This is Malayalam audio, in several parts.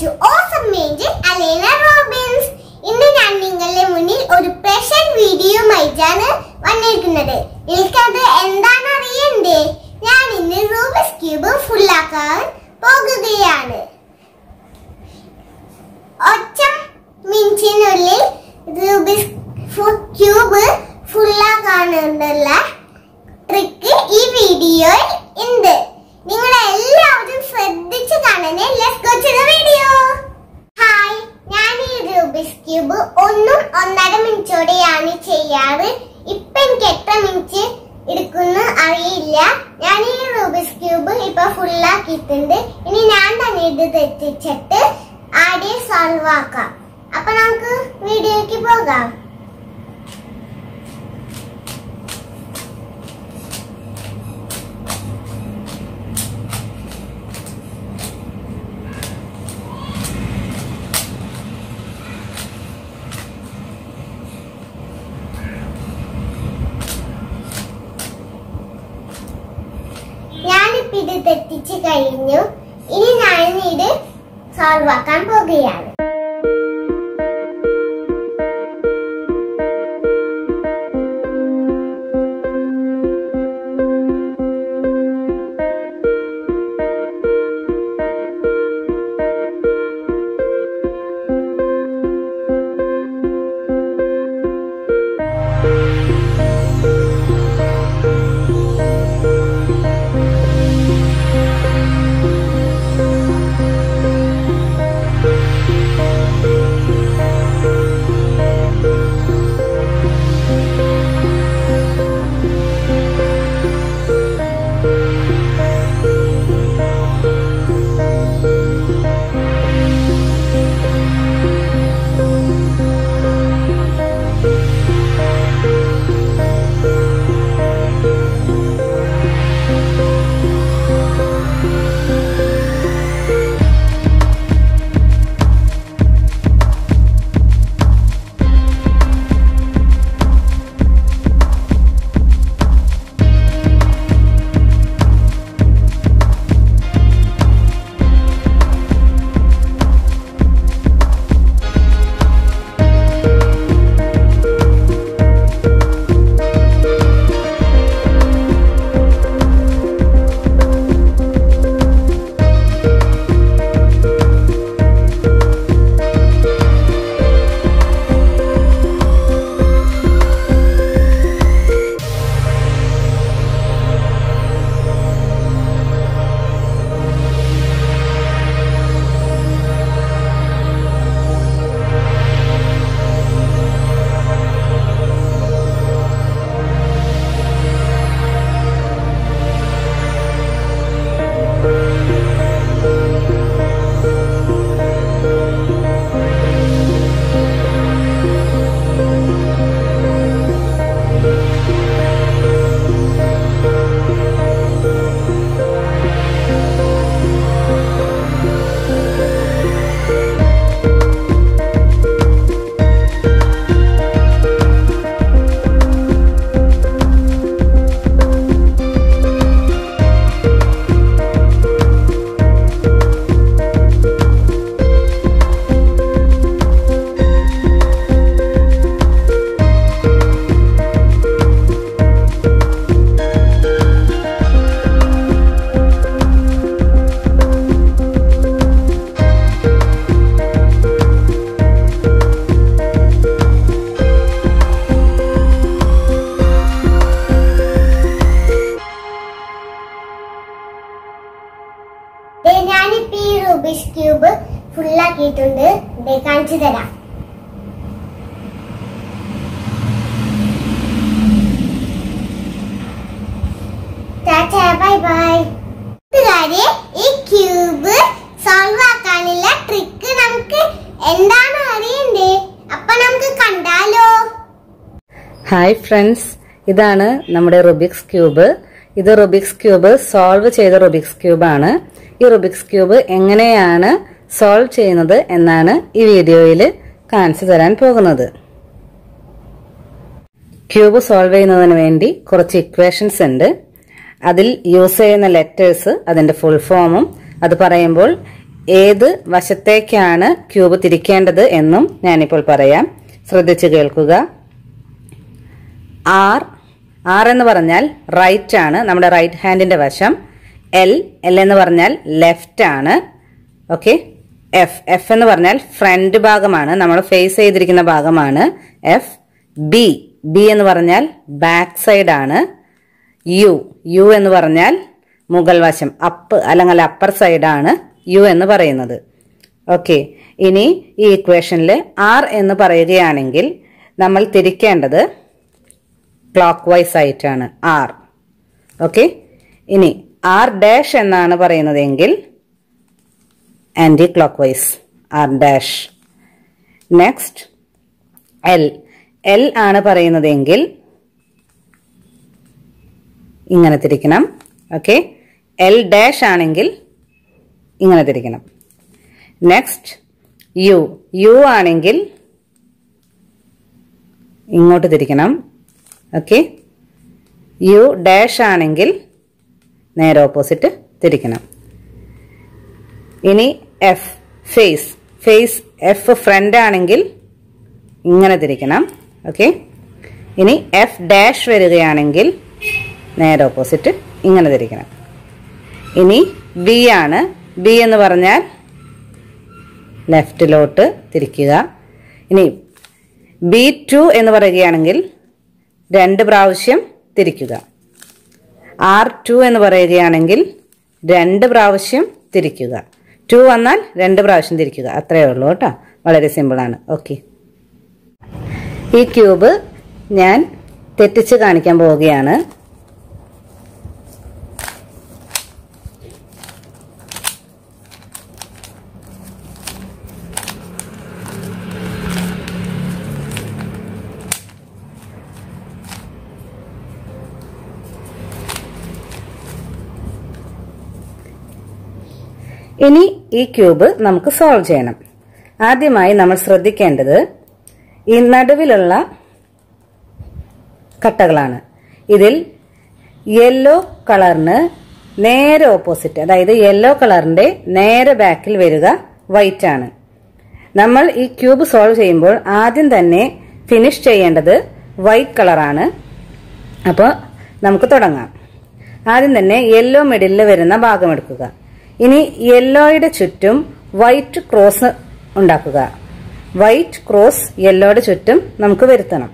ടു ഓസം മേഞ്ച് അലേന റോബിൻസ് ഇന്ന് ഞാൻ നിങ്ങളുടെ മുന്നിൽ ഒരു സ്പെഷ്യൽ വീഡിയോയുമായിട്ടാണ് വന്നിരിക്കുന്നത് നിങ്ങൾക്കത് എന്താണ് അറിയണ്ടേ ഞാൻ ഇന്ന് റൂബിക്സ് ക്യൂബ് ഫുള്ളാക്കാൻ പോകുകയാണ് ഒറ്റ മിനിറ്റിനുള്ളിൽ റൂബിക്സ് ക്യൂബ് ഫുള്ളാക്കാനുള്ള ട്രിക്ക് ഈ വീഡിയോയിൽ ഉണ്ട് നിങ്ങൾ എല്ലാവരും ശ്രദ്ധിച്ച് കാണണേ let's go to the video hi ഞാൻ ഈ റൂബിക്സ് ക്യൂബ് ഒന്നും ഒന്നര മിനിറ്റോടെയാണ് ചെയ്യാറ് ഇപ്പൊ എനിക്ക് എത്ര മിനിറ്റ് എടുക്കുന്ന അറിയില്ല ഞാൻ ഈ റൂബിക്സ് ക്യൂബ് ഇപ്പൊ ഫുള്ളാക്കിയിട്ടുണ്ട് ഇനി ഞാൻ തന്നെ ഇത് തെറ്റിച്ചിട്ട് ആദ്യം സോൾവ് ആക്കാം അപ്പൊ നമുക്ക് വീഡിയോയ്ക്ക് പോകാം ഞാനിപ്പോ ഇത് തെറ്റിച്ച് കഴിഞ്ഞു ഇനി ഞാൻ ഇത് സോൾവ് ആക്കാൻ പോകുകയാണ് ദേ ഞാനിപ്പോ ഈ റൂബിക്സ് ക്യൂബ് ഫുള്ളാക്കിയിട്ടുണ്ട് ദേ കാണിച്ചു തരാം ടാറ്റാ ബൈ ബൈ കൂട്ടുകാരെ ഈ ക്യൂബ് സോൾവ് ആക്കാനുള്ള ട്രിക്ക് നമുക്ക് എന്താണ് അറിയണ്ടേ അപ്പൊ നമുക്ക് കണ്ടാലോ ഹായ് ഫ്രണ്ട്സ് ഇതാണ് നമ്മുടെ റുബിക്സ് ക്യൂബ് ഇത് റുബിക്സ് ക്യൂബ് സോൾവ് ചെയ്ത റുബിക്സ് ക്യൂബ് ആണ് ഈ റുബിക്സ് ക്യൂബ് എങ്ങനെയാണ് സോൾവ് ചെയ്യുന്നത് എന്നാണ് ഈ വീഡിയോയിൽ കാണിച്ചു തരാൻ പോകുന്നത് ക്യൂബ് സോൾവ് ചെയ്യുന്നതിന് വേണ്ടി കുറച്ച് ഇക്വേഷൻസ് ഉണ്ട് അതിൽ യൂസ് ചെയ്യുന്ന ലെറ്റേഴ്സ് അതിന്റെ ഫുൾ ഫോമും അത് പറയുമ്പോൾ ഏത് വശത്തേക്കാണ് ക്യൂബ് തിരിക്കേണ്ടത് എന്നും ഞാനിപ്പോൾ പറയാം ശ്രദ്ധിച്ചു കേൾക്കുക ആർ ആർ എന്ന് പറഞ്ഞാൽ റൈറ്റ് ആണ് നമ്മുടെ റൈറ്റ് ഹാൻഡിന്റെ വശം എൽ എൽ എന്ന് പറഞ്ഞാൽ ലെഫ്റ്റ് ആണ് ഓക്കെ എഫ് എഫ് എന്ന് പറഞ്ഞാൽ ഫ്രണ്ട് ഭാഗമാണ് നമ്മൾ ഫേസ് ചെയ്തിരിക്കുന്ന ഭാഗമാണ് എഫ് ബി ബി എന്ന് പറഞ്ഞാൽ ബാക്ക് സൈഡ് ആണ് യു യു എന്ന് പറഞ്ഞാൽ മുകൾ വശം അപ്പ് അല്ലെങ്കിൽ അപ്പർ സൈഡാണ് യു എന്ന് പറയുന്നത് ഓക്കെ ഇനി ഈ ഇക്വേഷനിൽ ആർ എന്ന് പറയുകയാണെങ്കിൽ നമ്മൾ തിരിക്കേണ്ടത് ക്ലോക്ക് വൈസ് ആയിട്ടാണ് ആർ ഓക്കെ ഇനി ആർ ഡാഷ് എന്നാണ് പറയുന്നതെങ്കിൽ anticlockwise R dash next L L ആണ് പറയുന്നതെങ്കിൽ ഇങ്ങനെ തിരിക്കണം ഓക്കെ എൽ ഡാഷ് ആണെങ്കിൽ ഇങ്ങനെ തിരിക്കണം നെക്സ്റ്റ് യു യു ആണെങ്കിൽ ഇങ്ങോട്ട് തിരിക്കണം ഓക്കെ യു ഡാഷ് ആണെങ്കിൽ നേരെ ഓപ്പോസിറ്റ് തിരിക്കണം ഇനി F face face F front ആണെങ്കിൽ ഇങ്ങനെ തിരിക്കണം ഓക്കെ ഇനി എഫ് ഡാഷ് വരികയാണെങ്കിൽ നേരെ ഓപ്പോസിറ്റ് ഇങ്ങനെ തിരിക്കണം ഇനി ബി ആണ് ബി എന്ന് പറഞ്ഞാൽ ലെഫ്റ്റിലോട്ട് തിരിക്കുക ഇനി ബി ടു എന്ന് പറയുകയാണെങ്കിൽ രണ്ട് പ്രാവശ്യം തിരിക്കുക ആർ ടു എന്ന് പറയുകയാണെങ്കിൽ രണ്ട് പ്രാവശ്യം തിരിക്കുക ടു വന്നാൽ രണ്ട് പ്രാവശ്യം തിരിക്കുക അത്രയേ ഉള്ളൂ കേട്ടോ വളരെ സിമ്പിളാണ് ഓക്കെ ഈ ക്യൂബ് ഞാൻ തെറ്റിച്ച് കാണിക്കാൻ പോവുകയാണ് ഇനി ഈ ക്യൂബ് നമുക്ക് സോൾവ് ചെയ്യണം ആദ്യമായി നമ്മൾ ശ്രദ്ധിക്കേണ്ടത് ഈ നടുവിലുള്ള കട്ടകളാണ് ഇതിൽ യെല്ലോ കളറിന് നേരെ ഓപ്പോസിറ്റ് അതായത് യെല്ലോ കളറിന്റെ നേരെ ബാക്കിൽ വരിക വൈറ്റ് ആണ് നമ്മൾ ഈ ക്യൂബ് സോൾവ് ചെയ്യുമ്പോൾ ആദ്യം തന്നെ ഫിനിഷ് ചെയ്യേണ്ടത് വൈറ്റ് കളറാണ് അപ്പോൾ നമുക്ക് തുടങ്ങാം ആദ്യം തന്നെ യെല്ലോ മിഡിലിൽ വരുന്ന ഭാഗം എടുക്കുക ഇനി യെല്ലോയുടെ ചുറ്റും വൈറ്റ് ക്രോസ് ഉണ്ടാക്കുക വൈറ്റ് ക്രോസ് യെല്ലോയുടെ ചുറ്റും നമുക്ക് വരുത്തണം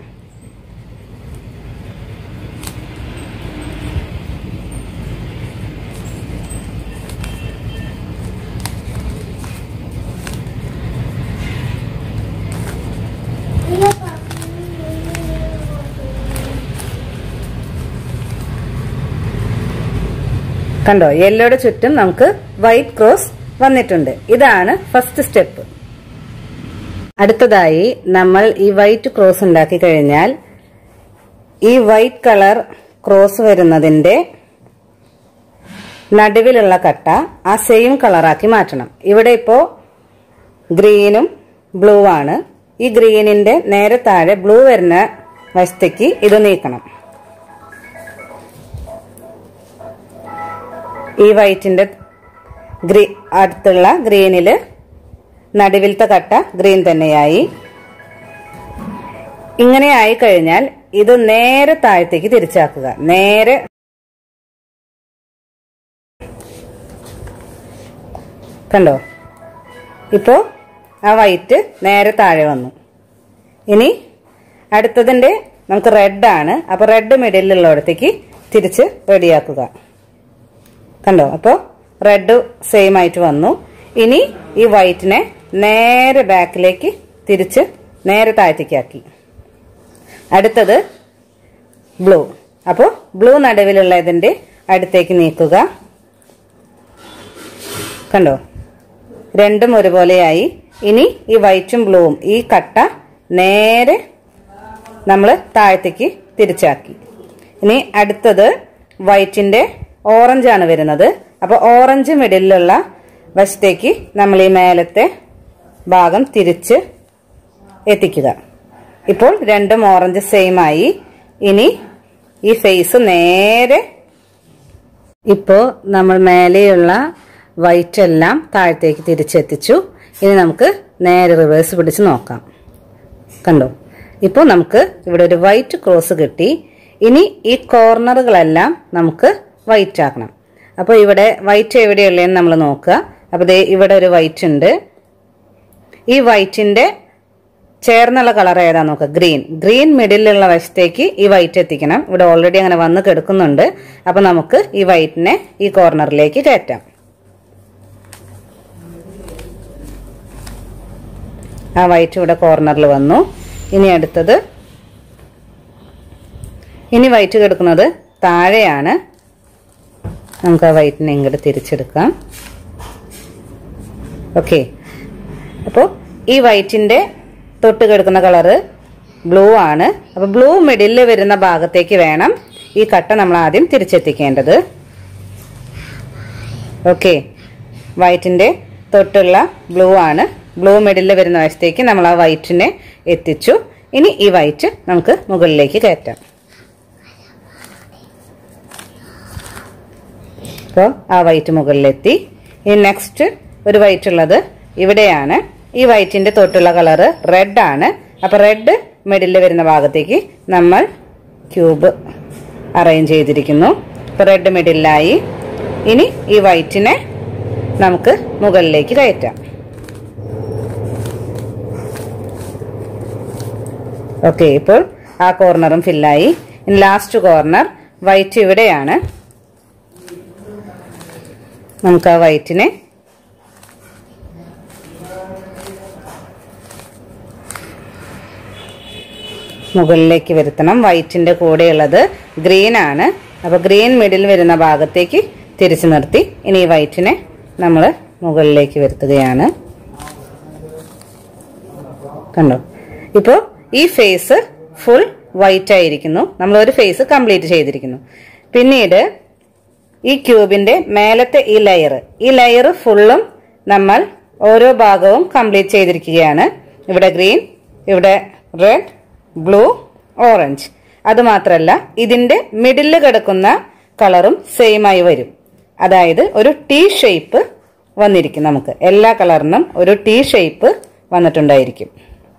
കണ്ടോ യെല്ലോയുടെ ചുറ്റും നമുക്ക് വൈറ്റ് ക്രോസ് വന്നിട്ടുണ്ട് ഇതാണ് ഫസ്റ്റ് സ്റ്റെപ്പ് അടുത്തതായി നമ്മൾ ഈ വൈറ്റ് ക്രോസ് ഉണ്ടാക്കി കഴിഞ്ഞാൽ ഈ വൈറ്റ് കളർ ക്രോസ് വരുന്നതിന്റെ നടുവിലുള്ള കട്ട ആ സെയിം കളറാക്കി മാറ്റണം ഇവിടെ ഇപ്പോ ഗ്രീനും ബ്ലൂ ആണ് ഈ ഗ്രീനിന്റെ നേരെ താഴെ ബ്ലൂ വരുന്ന വശത്തേക്ക് ഇത് നീക്കണം ഈ വൈറ്റിന്റെ ഗ്രീ അടുത്തുള്ള ഗ്രീനില് നടുവിലത്തെ കട്ട ഗ്രീൻ തന്നെയായി ഇങ്ങനെ ആയി കഴിഞ്ഞാൽ ഇത് നേരെ താഴത്തേക്ക് തിരിച്ചാക്കുക നേരെ കണ്ടോ ഇപ്പോ ആ വൈറ്റ് നേരെ താഴെ വന്നു ഇനി അടുത്തതിന്റെ നമുക്ക് റെഡ് ആണ് അപ്പൊ റെഡ് മിഡിലുള്ളിടത്തേക്ക് തിരിച്ച് റെഡിയാക്കുക കണ്ടോ അപ്പോൾ റെഡ് സെയിം ആയിട്ട് വന്നു ഇനി ഈ വൈറ്റിനെ നേരെ ബാക്കിലേക്ക് തിരിച്ച് നേരെ താഴത്തേക്കാക്കി അടുത്തത് ബ്ലൂ അപ്പോൾ ബ്ലൂ നടുവിലുള്ള ഇതിന്റെ അടുത്തേക്ക് നീക്കുക കണ്ടോ രണ്ടും ഒരുപോലെയായി ഇനി ഈ വൈറ്റും ബ്ലൂവും ഈ കട്ട നേരെ നമ്മൾ താഴത്തേക്ക് തിരിച്ചാക്കി ഇനി അടുത്തത് വൈറ്റിന്റെ ഓറഞ്ച് ആണ് വരുന്നത് അപ്പൊ ഓറഞ്ച് മിഡിലുള്ള വശത്തേക്ക് നമ്മൾ ഈ മേലത്തെ ഭാഗം തിരിച്ച് എത്തിക്കുക ഇപ്പോൾ രണ്ടും ഓറഞ്ച് സെയിം ആയി ഇനി ഈ ഫേസ് നേരെ ഇപ്പോ നമ്മൾ മേലെയുള്ള വൈറ്റ് എല്ലാം താഴത്തേക്ക് തിരിച്ചെത്തിച്ചു ഇനി നമുക്ക് നേരെ റിവേഴ്സ് പിടിച്ച് നോക്കാം കണ്ടോ ഇപ്പോൾ നമുക്ക് ഇവിടെ ഒരു വൈറ്റ് ക്രോസ് കിട്ടി ഇനി ഈ കോർണറുകളെല്ലാം നമുക്ക് വൈറ്റ് ആക്കണം അപ്പോൾ ഇവിടെ വൈറ്റ് എവിടെയുള്ളതെന്ന് നമ്മൾ നോക്കുക അപ്പോൾ ദേ ഇവിടെ ഒരു വൈറ്റ് ഉണ്ട് ഈ വൈറ്റിന്റെ ചേർന്നുള്ള കളർ ഏതാ നോക്കുക ഗ്രീൻ ഗ്രീൻ മിഡിലുള്ള വശത്തേക്ക് ഈ വൈറ്റ് എത്തിക്കണം ഇവിടെ ഓൾറെഡി അങ്ങനെ വന്ന് കിടക്കുന്നുണ്ട് അപ്പൊ നമുക്ക് ഈ വൈറ്റിനെ ഈ കോർണറിലേക്ക് കയറ്റാം ആ വൈറ്റ് ഇവിടെ കോർണറിൽ വന്നു ഇനി അടുത്തത് ഇനി വൈറ്റ് കിടക്കുന്നത് താഴെയാണ് നമുക്ക് ആ വൈറ്റിനെ ഇങ്ങോട്ട് തിരിച്ചെടുക്കാം ഓക്കെ അപ്പോൾ ഈ വൈറ്റിന്റെ തൊട്ട് കിടക്കുന്ന കളറ് ബ്ലൂ ആണ് അപ്പൊ ബ്ലൂ മിഡിലിൽ വരുന്ന ഭാഗത്തേക്ക് വേണം ഈ കട്ട നമ്മൾ ആദ്യം തിരിച്ചെത്തിക്കേണ്ടത് ഓക്കെ വൈറ്റിന്റെ തൊട്ടുള്ള ബ്ലൂ ആണ് ബ്ലൂ മിഡിലിൽ വരുന്ന വശത്തേക്ക് നമ്മൾ ആ വൈറ്റിനെ എത്തിച്ചു ഇനി ഈ വൈറ്റ് നമുക്ക് മുകളിലേക്ക് കയറ്റാം അപ്പോൾ ആ വൈറ്റ് മുകളിലെത്തി ഇനി നെക്സ്റ്റ് ഒരു വൈറ്റ് ഉള്ളത് ഇവിടെയാണ് ഈ വൈറ്റിന്റെ തൊട്ടുള്ള കളറ് റെഡ് ആണ് അപ്പൊ റെഡ് മിഡിലിൽ വരുന്ന ഭാഗത്തേക്ക് നമ്മൾ ക്യൂബ് അറേഞ്ച് ചെയ്തിരിക്കുന്നു ഇപ്പൊ റെഡ് മിഡിലായി ഇനി ഈ വൈറ്റിനെ നമുക്ക് മുകളിലേക്ക് കയറ്റാം ഓക്കെ ഇപ്പോൾ ആ കോർണറും ഫില്ലായി ഇനി ലാസ്റ്റ് കോർണർ വൈറ്റ് ഇവിടെയാണ് നമുക്ക് ആ വൈറ്റിനെ മുകളിലേക്ക് വരുത്തണം വൈറ്റിന്റെ കൂടെയുള്ളത് ഗ്രീൻ ആണ് അപ്പൊ ഗ്രീൻ മിഡിൽ വരുന്ന ഭാഗത്തേക്ക് തിരിച്ചു നിർത്തി ഇനി ഈ വൈറ്റിനെ നമ്മൾ മുകളിലേക്ക് വരുത്തുകയാണ് കണ്ടോ ഇപ്പോൾ ഈ ഫേസ് ഫുൾ വൈറ്റ് ആയിരിക്കുന്നു നമ്മൾ ഒരു ഫേസ് കംപ്ലീറ്റ് ചെയ്തിരിക്കുന്നു പിന്നീട് ഈ ക്യൂബിന്റെ മേലത്തെ ഈ ലെയർ ഈ ലെയർ ഫുള്ളും നമ്മൾ ഓരോ ഭാഗവും കംപ്ലീറ്റ് ചെയ്തിരിക്കുകയാണ് ഇവിടെ ഗ്രീൻ ഇവിടെ റെഡ് ബ്ലൂ ഓറഞ്ച് അത് മാത്രല്ല ഇതിന്റെ മിഡില് കിടക്കുന്ന കളറും സെയിം ആയി വരും അതായത് ഒരു ടീ ഷേപ്പ് വന്നിരിക്കും നമുക്ക് എല്ലാ കളറിനും ഒരു ടീ ഷേപ്പ് വന്നിട്ടുണ്ടായിരിക്കും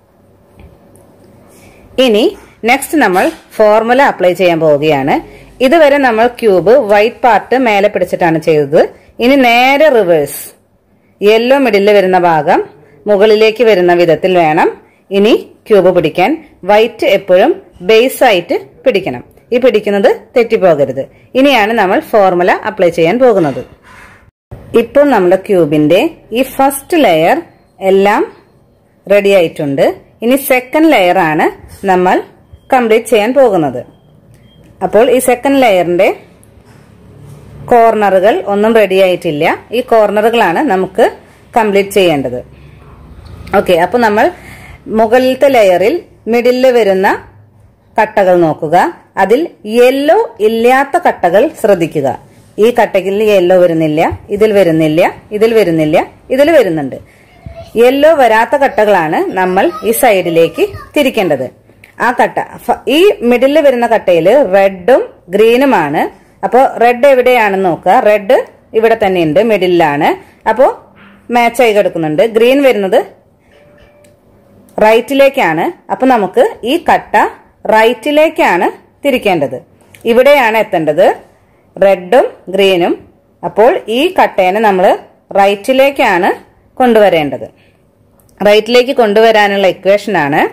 ഇനി നെക്സ്റ്റ് നമ്മൾ ഫോർമുല അപ്ലൈ ചെയ്യാൻ പോവുകയാണ് ഇതുവരെ നമ്മൾ ക്യൂബ് വൈറ്റ് പാർട്ട് മേലെ പിടിച്ചിട്ടാണ് ചെയ്തത് ഇനി നേരെ റിവേഴ്സ് യെല്ലോ മിഡിൽ വരുന്ന ഭാഗം മുകളിലേക്ക് വരുന്ന വിധത്തിൽ വേണം ഇനി ക്യൂബ് പിടിക്കാൻ വൈറ്റ് എപ്പോഴും ബേസ് ആയിട്ട് പിടിക്കണം ഈ പിടിക്കുന്നത് തെറ്റിപ്പോകരുത് ഇനിയാണ് നമ്മൾ ഫോർമുല അപ്ലൈ ചെയ്യാൻ പോകുന്നത് ഇപ്പോൾ നമ്മുടെ ക്യൂബിന്റെ ഈ ഫസ്റ്റ് ലെയർ എല്ലാം റെഡി ആയിട്ടുണ്ട് ഇനി സെക്കൻഡ് ലെയർ ആണ് നമ്മൾ കംപ്ലീറ്റ് ചെയ്യാൻ പോകുന്നത് അപ്പോൾ ഈ സെക്കൻഡ് ലെയറിന്റെ കോർണറുകൾ ഒന്നും റെഡി ആയിട്ടില്ല ഈ കോർണറുകളാണ് നമുക്ക് കംപ്ലീറ്റ് ചെയ്യേണ്ടത് ഓക്കെ അപ്പൊ നമ്മൾ മുകളിലത്തെ ലെയറിൽ മിഡിലിൽ വരുന്ന കട്ടകൾ നോക്കുക അതിൽ യെല്ലോ ഇല്ലാത്ത കട്ടകൾ ശ്രദ്ധിക്കുക ഈ കട്ടയിൽ യെല്ലോ വരുന്നില്ല ഇതിൽ വരുന്നില്ല ഇതിൽ വരുന്നില്ല ഇതിൽ വരുന്നുണ്ട് യെല്ലോ വരാത്ത കട്ടകളാണ് നമ്മൾ ഈ സൈഡിലേക്ക് തിരിക്കേണ്ടത് ആ കട്ട ഫ- ഈ മിഡിലിൽ വരുന്ന കട്ടയിൽ റെഡും ഗ്രീനുമാണ് അപ്പോൾ റെഡ് എവിടെയാണെന്ന് നോക്കുക റെഡ് ഇവിടെ തന്നെ ഉണ്ട് മിഡിലാണ് അപ്പോൾ മാച്ചായി കിടക്കുന്നുണ്ട് ഗ്രീൻ വരുന്നത് റൈറ്റിലേക്കാണ് അപ്പൊ നമുക്ക് ഈ കട്ട റൈറ്റിലേക്കാണ് തിരിക്കേണ്ടത് ഇവിടെയാണ് എത്തേണ്ടത് റെഡും ഗ്രീനും അപ്പോൾ ഈ കട്ടേനെ നമ്മൾ റൈറ്റിലേക്കാണ് കൊണ്ടുവരേണ്ടത് റൈറ്റിലേക്ക് കൊണ്ടുവരാനുള്ള ഇക്വേഷൻ ആണ്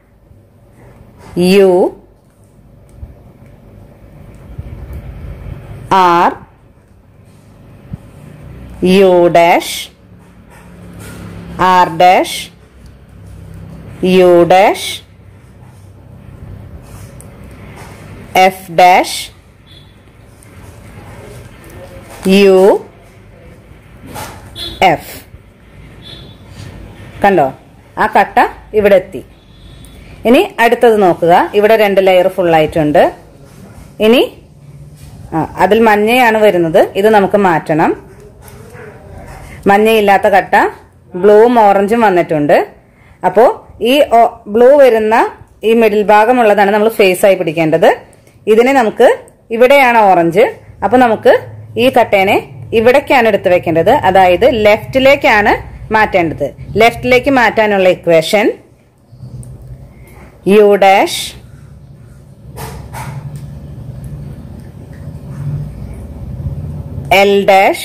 U R U dash R dash U dash F dash U F കണ്ടോ ആ കട്ട ഇവിടെ എത്തി ഇനി അടുത്തത് നോക്കുക ഇവിടെ രണ്ട് ലെയർ ഫുൾ ആയിട്ടുണ്ട് ഇനി ആ അതിൽ മഞ്ഞയാണ് വരുന്നത് ഇത് നമുക്ക് മാറ്റണം മഞ്ഞയില്ലാത്ത കട്ട ബ്ലൂവും ഓറഞ്ചും വന്നിട്ടുണ്ട് അപ്പോ ഈ ബ്ലൂ വരുന്ന ഈ മിഡിൽ ഭാഗമുള്ളതാണ് നമ്മൾ ഫേസ് ആയി പിടിക്കേണ്ടത് ഇതിനെ നമുക്ക് ഇവിടെയാണ് ഓറഞ്ച് അപ്പൊ നമുക്ക് ഈ കട്ടേനെ ഇവിടേക്കാണ് എടുത്തു വെക്കേണ്ടത് അതായത് ലെഫ്റ്റിലേക്കാണ് മാറ്റേണ്ടത് ലെഫ്റ്റിലേക്ക് മാറ്റാനുള്ള equation U dash L dash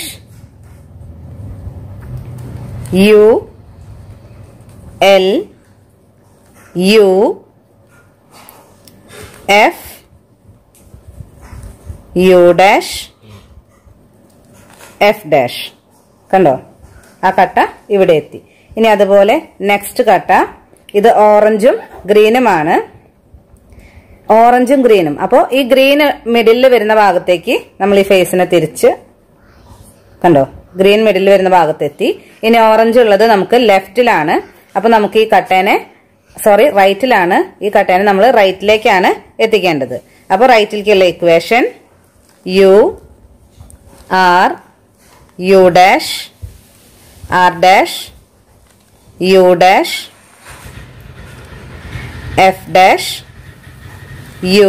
U L U F U dash F dash കണ്ടോ ആ കട്ട ഇവിടെ എത്തി ഇനി അതുപോലെ നെക്സ്റ്റ് കട്ട ഇത് ഓറഞ്ചും ഗ്രീനുമാണ് ഓറഞ്ചും ഗ്രീനും അപ്പോൾ ഈ ഗ്രീന് മിഡിലിൽ വരുന്ന ഭാഗത്തേക്ക് നമ്മൾ ഈ ഫേസിനെ തിരിച്ച് കണ്ടോ ഗ്രീൻ മിഡിൽ വരുന്ന ഭാഗത്തെത്തി ഇനി ഓറഞ്ച് ഉള്ളത് നമുക്ക് ലെഫ്റ്റിലാണ് അപ്പൊ നമുക്ക് ഈ കട്ടേനെ സോറി റൈറ്റിലാണ് ഈ കട്ടേനെ നമ്മൾ റൈറ്റിലേക്കാണ് എത്തിക്കേണ്ടത് അപ്പൊ റൈറ്റിലേക്കുള്ള equation U R U dash R dash U dash F dash U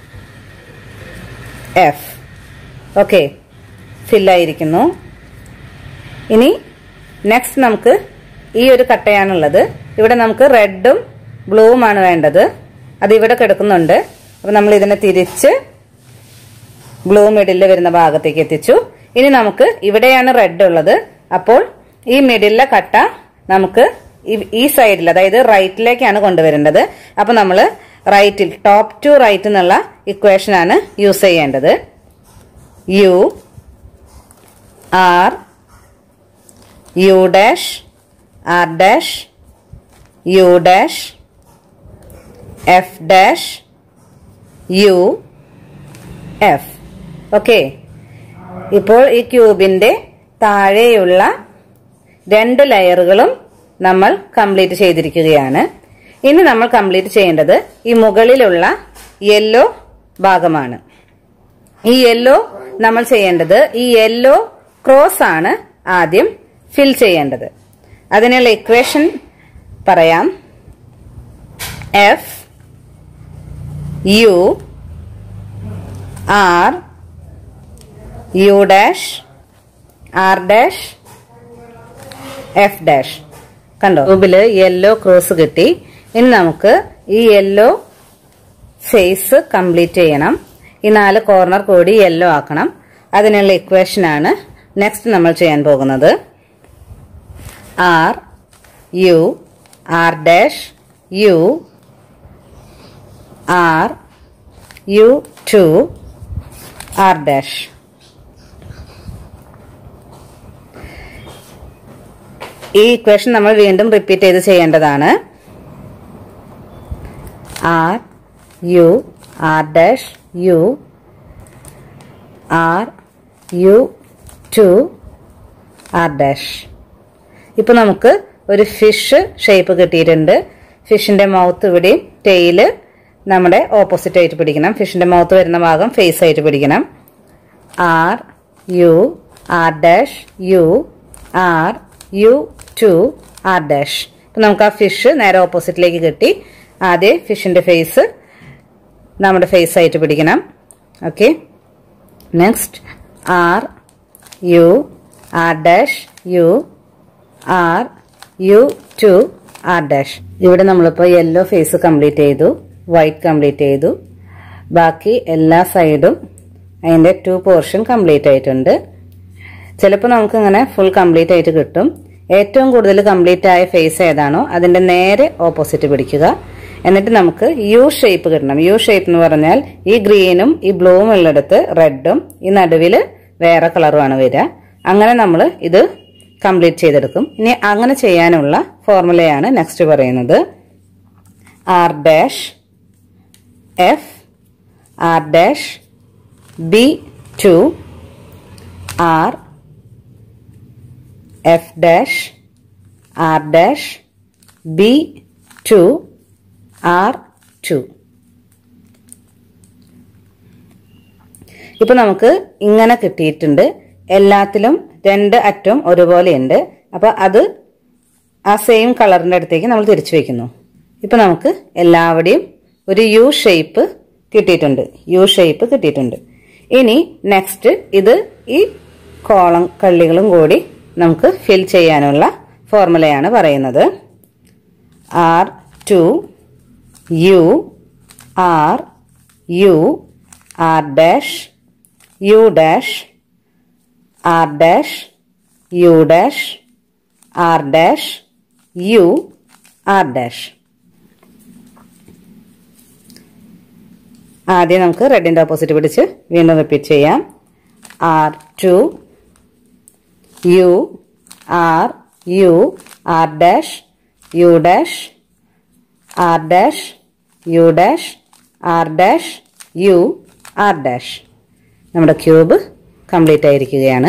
F okay ഫില്ലായിരിക്കുന്നു ഇനി നെക്സ്റ്റ് നമുക്ക് ഈ ഒരു കട്ടയാണുള്ളത് ഇവിടെ നമുക്ക് റെഡും ബ്ലൂവുമാണ് വേണ്ടത് അത് ഇവിടെ കിടക്കുന്നുണ്ട് അപ്പൊ നമ്മൾ ഇതിനെ തിരിച്ച് ബ്ലൂ മിഡിലിൽ വരുന്ന ഭാഗത്തേക്ക് എത്തിച്ചു ഇനി നമുക്ക് ഇവിടെയാണ് റെഡ് ഉള്ളത് അപ്പോൾ ഈ മിഡിലെ കട്ട നമുക്ക് ഈ- ഈ സൈഡിൽ അതായത് റൈറ്റിലേക്കാണ് കൊണ്ടുവരേണ്ടത് അപ്പൊ നമ്മൾ റൈറ്റിൽ ടോപ്പ് ടു റൈറ്റ് എന്നുള്ള ഇക്വേഷൻ ആണ് യൂസ് ചെയ്യേണ്ടത് U R U dash R dash U dash F dash U F okay ഇപ്പോൾ ഈ ക്യൂബിന്റെ താഴെയുള്ള രണ്ട് ലെയറുകളും നമ്മൾ കംപ്ലീറ്റ് ചെയ്തിരിക്കുകയാണ് ഇനി നമ്മൾ കംപ്ലീറ്റ് ചെയ്യേണ്ടത് ഈ മുകളിലുള്ള യെല്ലോ ഭാഗമാണ് ഈ യെല്ലോ നമ്മൾ ചെയ്യേണ്ടത് ഈ യെല്ലോ ക്രോസ് ആണ് ആദ്യം ഫിൽ ചെയ്യേണ്ടത് അതിനുള്ള ഇക്വേഷൻ പറയാം F U R U dash R dash F dash കണ്ടോ ട്യൂബില് യെല്ലോ ക്രോസ് കിട്ടി ഇനി നമുക്ക് ഈ യെല്ലോ ഫേസ് കംപ്ലീറ്റ് ചെയ്യണം ഈ നാല് കോർണർ കൂടി യെല്ലോ ആക്കണം അതിനുള്ള ഇക്വേഷൻ ആണ് നെക്സ്റ്റ് നമ്മൾ ചെയ്യാൻ പോകുന്നത് R U R dash U R U two R dash ഈ ഇക്വേഷൻ നമ്മൾ വീണ്ടും റിപ്പീറ്റ് ചെയ്ത് ചെയ്യേണ്ടതാണ് R U R dash U R U two R dash ഇപ്പൊ നമുക്ക് ഒരു ഫിഷ് ഷേപ്പ് കിട്ടിയിട്ടുണ്ട് ഫിഷിന്റെ മൗത്ത് ഇവിടെയും ടെയില് നമ്മുടെ ഓപ്പോസിറ്റ് ആയിട്ട് പിടിക്കണം ഫിഷിന്റെ മൗത്ത് വരുന്ന ഭാഗം ഫേസ് ആയിട്ട് പിടിക്കണം R U R dash U R U two R dash ഇപ്പൊ നമുക്ക് ആ ഫിഷ് നേരെ ഓപ്പോസിറ്റിലേക്ക് കിട്ടി ആദ്യം ഫിഷിന്റെ ഫേസ് നമ്മുടെ ഫേസ് ആയിട്ട് പിടിക്കണം okay next R U R dash U R U two R dash ഇവിടെ നമ്മളിപ്പോൾ യെല്ലോ ഫേസ് കംപ്ലീറ്റ് ചെയ്തു വൈറ്റ് കംപ്ലീറ്റ് ചെയ്തു ബാക്കി എല്ലാ സൈഡും അതിന്റെ ടു പോർഷൻ കംപ്ലീറ്റ് ആയിട്ടുണ്ട് ചിലപ്പോൾ നമുക്ക് ഇങ്ങനെ ഫുൾ കംപ്ലീറ്റ് ആയിട്ട് കിട്ടും ഏറ്റവും കൂടുതൽ കംപ്ലീറ്റ് ആയ ഫേസ് ഏതാണോ അതിന്റെ നേരെ ഓപ്പോസിറ്റ് പിടിക്കുക എന്നിട്ട് നമുക്ക് യു ഷേപ്പ് കിട്ടണം യു ഷേപ്പ് എന്ന് പറഞ്ഞാൽ ഈ ഗ്രീനും ഈ ബ്ലൂവും ഉള്ളിടത്ത് റെഡും ഈ നടുവിൽ വേറെ കളറുമാണ് വരിക അങ്ങനെ നമ്മൾ ഇത് കംപ്ലീറ്റ് ചെയ്തെടുക്കും ഇനി അങ്ങനെ ചെയ്യാനുള്ള ഫോർമുലയാണ് നെക്സ്റ്റ് പറയുന്നത് R dash F R dash B two R F dash R dash B two R two ഇപ്പൊ നമുക്ക് ഇങ്ങനെ കിട്ടിയിട്ടുണ്ട് എല്ലാത്തിലും രണ്ട് അറ്റവും ഒരുപോലെയുണ്ട് അപ്പൊ അത് ആ സെയിം കളറിന്റെ അടുത്തേക്ക് നമ്മൾ തിരിച്ചു വെക്കുന്നു ഇപ്പൊ നമുക്ക് എല്ലാവിടെയും ഒരു യു ഷേപ്പ് കിട്ടിയിട്ടുണ്ട് യു ഷേപ്പ് കിട്ടിയിട്ടുണ്ട് ഇനി നെക്സ്റ്റ് ഇത് ഈ കോളം കള്ളികളും കൂടി നമുക്ക് ഫിൽ ചെയ്യാനുള്ള ഫോർമുലയാണ് പറയുന്നത് R two U R U R dash U dash R dash U dash R dash U R dash ആദ്യം നമുക്ക് റെഡിൻ്റെ ഓപ്പോസിറ്റ് പിടിച്ച് വീണ്ടും റിപ്പീറ്റ് ചെയ്യാം R two U R U R dash U dash R dash U dash R dash U R dash നമ്മുടെ ക്യൂബ് കംപ്ലീറ്റ് ആയിരിക്കുകയാണ്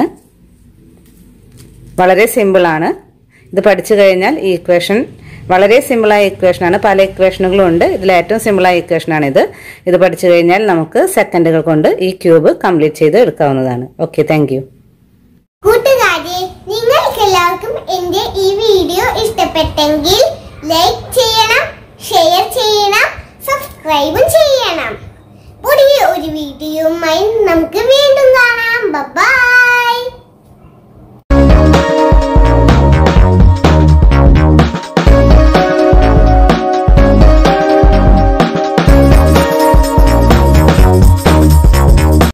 വളരെ സിമ്പിളാണ് ഇത് പഠിച്ചു കഴിഞ്ഞാൽ ഈ ഇക്വേഷൻ വളരെ സിമ്പിളായ ഇക്വേഷനാണ് പല ഇക്വേഷനുകളും ഉണ്ട് ഇതിൽ ഏറ്റവും സിമ്പിളായ ഇക്വേഷനാണ് ഇത് ഇത് പഠിച്ചു കഴിഞ്ഞാൽ നമുക്ക് സെക്കൻഡുകൾ കൊണ്ട് ഈ ക്യൂബ് കംപ്ലീറ്റ് ചെയ്ത് എടുക്കാവുന്നതാണ് ഓക്കെ താങ്ക് യു കൂട്ടുകാരെ നിങ്ങൾക്ക് എല്ലാവർക്കും എന്റെ ഈ വീഡിയോ ഇഷ്ടപ്പെട്ടെങ്കിൽ ലൈക്ക് ചെയ്യണം ഷെയർ ചെയ്യണം സബ്സ്ക്രൈബും ചെയ്യണം പുതിയ ഒരു വീഡിയോയുമായി നമുക്ക് വീണ്ടും കാണാം